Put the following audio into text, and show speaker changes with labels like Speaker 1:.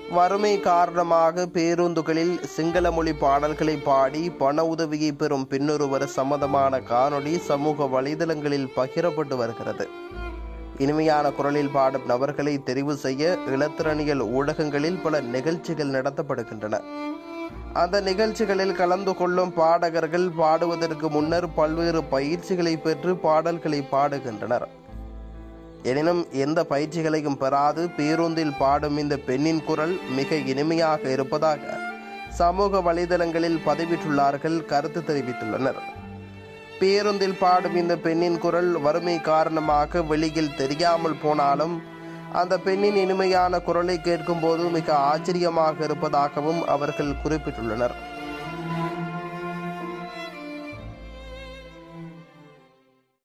Speaker 1: வறுமை காரணமாக பேருந்துகளில் சிங்கள மொழி பாடல்களை பாடி பண உதவியை பெறும் பெண்ணொருவர் சம்பந்தமான காணொளி சமூக வலைதளங்களில் பகிரப்பட்டு வருகிறது இனிமையான குரலில் பாடும் நபர்களை தெரிவு செய்ய இளத்திறனியல் ஊடகங்களில் பல நிகழ்ச்சிகள் நடத்தப்படுகின்றன அந்த நிகழ்ச்சிகளில் கலந்து கொள்ளும் பாடகர்கள் பாடுவதற்கு முன்னர் பல்வேறு பயிற்சிகளை பெற்று பாடல்களை பாடுகின்றனர் எனினும் எந்த பயிற்சிகளையும் பெறாது பேருந்தில் பாடும் இந்த பெண்ணின் குரல் மிக இனிமையாக இருப்பதாக சமூக வலைதளங்களில் பதிவிட்டுள்ளார்கள் கருத்து தெரிவித்துள்ளனர் பேருந்தில் பாடும் இந்த பெண்ணின் குரல் வறுமை காரணமாக வெளியில் தெரியாமல் போனாலும் அந்த பெண்ணின் இனிமையான குரலை கேட்கும்போது மிக ஆச்சரியமாக இருப்பதாகவும் அவர்கள் குறிப்பிட்டுள்ளனர்